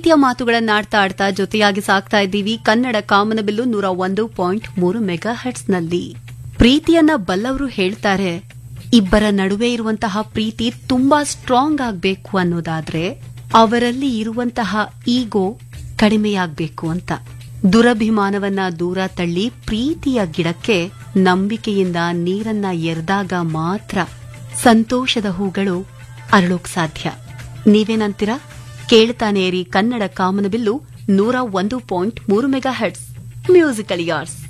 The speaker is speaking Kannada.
ಪ್ರೀತಿಯ ಮಾತುಗಳನ್ನಾಡ್ತಾ ಆಡ್ತಾ ಜೊತೆಯಾಗಿ ಸಾಕ್ತಾ ಇದ್ದೀವಿ ಕನ್ನಡ ಕಾಮನಬಿಲ್ಲು ನೂರ ಒಂದು ಪಾಯಿಂಟ್ ಮೂರು ಮೆಗಾ ನಲ್ಲಿ ಪ್ರೀತಿಯನ್ನ ಬಲ್ಲವರು ಹೇಳ್ತಾರೆ ಇಬ್ಬರ ನಡುವೆ ಇರುವಂತಹ ಪ್ರೀತಿ ತುಂಬಾ ಸ್ಟ್ರಾಂಗ್ ಆಗ್ಬೇಕು ಅನ್ನೋದಾದ್ರೆ ಅವರಲ್ಲಿ ಇರುವಂತಹ ಈಗೋ ಕಡಿಮೆಯಾಗಬೇಕು ಅಂತ ದುರಭಿಮಾನವನ್ನ ದೂರ ತಳ್ಳಿ ಪ್ರೀತಿಯ ಗಿಡಕ್ಕೆ ನಂಬಿಕೆಯಿಂದ ನೀರನ್ನ ಎರೆದಾಗ ಮಾತ್ರ ಸಂತೋಷದ ಹೂಗಳು ಅರಳೋಕ್ ಸಾಧ್ಯ ನೀವೇನಂತೀರಾ ಕೇಳ್ತಾನೆ ಇರಿ ಕನ್ನಡ ಕಾಮನಬಿಲ್ಲು ನೂರ ಒಂದು ಪಾಯಿಂಟ್ ಮೂರು ಮೆಗಾ ಹೆಡ್ಸ್ ಮ್ಯೂಸಿಕಲ್ ಯಾರ್ಸ್